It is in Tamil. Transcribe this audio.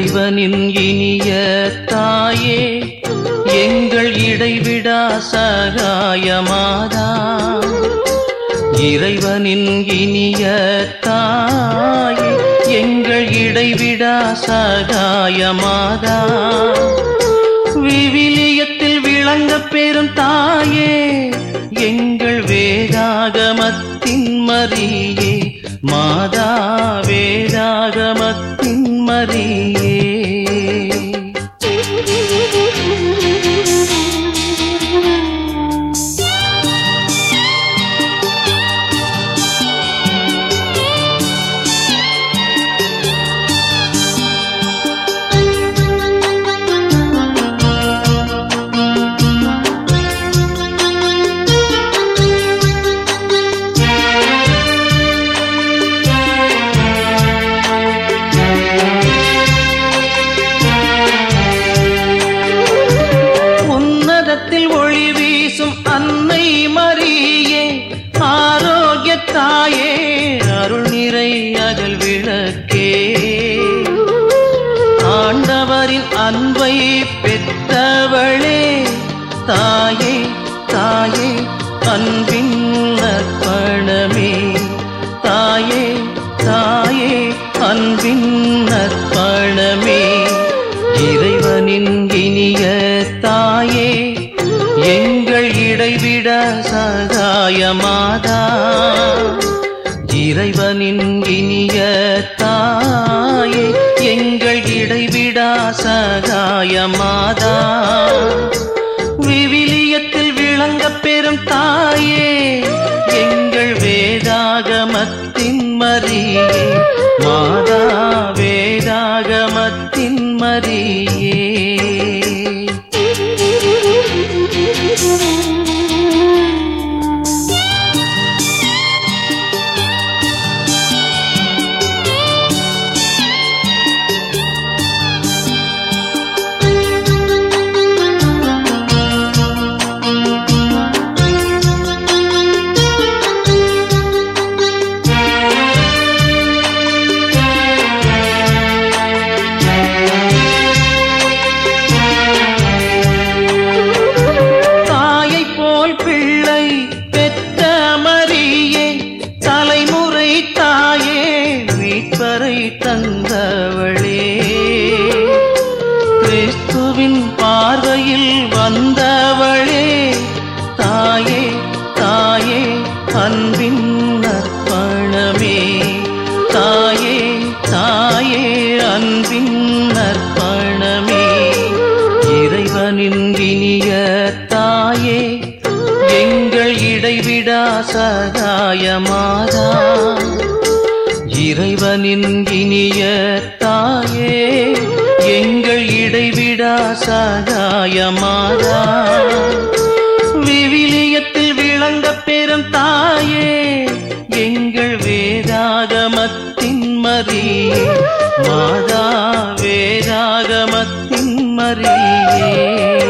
இறைவனின் இனிய தாயே எங்கள் இடைவிடா சகாயமாதா இறைவனின் இனிய தாயே எங்கள் இடைவிடா சகாயமாதா விவிலியத்தில் விளங்க பெறும் தாயே எங்கள் வேதாகமத்தின் மரியே மாதா வேதாகமத்தின் மரியே உன்னதத்தில் ஒளி வீசும் அன்னை மரியே ஆரோக்கிய தாயே அருள் நிறை அகல் விளக்கே ஆண்டவரின் அன்பை பெற்றவளே தாயே தாயே அன்பின் நற்பணமே தாயே தாயே அன்பின் நற்பணமே இறைவனின் இனிய தாயே எங்கள் இடைவிட சகாயமாதா இறைவனின் இனிய தாயே எங்கள் இடைவிடா சகாயமாதா விவிலியத்தில் விளங்க பெறும் தாயே எங்கள் வேதாகமத்தின் மரியே மாதா வேதாகமத்தின் மரியே தாயை போல் பிள்ளை பெற்ற மரியே தலைமுறை தாயே மீட்பரை தந்தவளே கிறிஸ்துவின் பார்வையில் வந்தவளே தாயே தாயே அன்பின் நற்பணமே தாயே தாயே அன்பின் நற்பணமே இறைவனின் இனிய தாயே எங்கள் இடைவிடா சகாயமாதா இறைவனின் இனிய தாயே எங்கள் இடைவிடா சகாயமாதா விவிலியத்தில் விளங்க பெறும் தாயே எங்கள் வேதாகமத்தின் மரியே மாதா வேதாகமத்தின் மரியே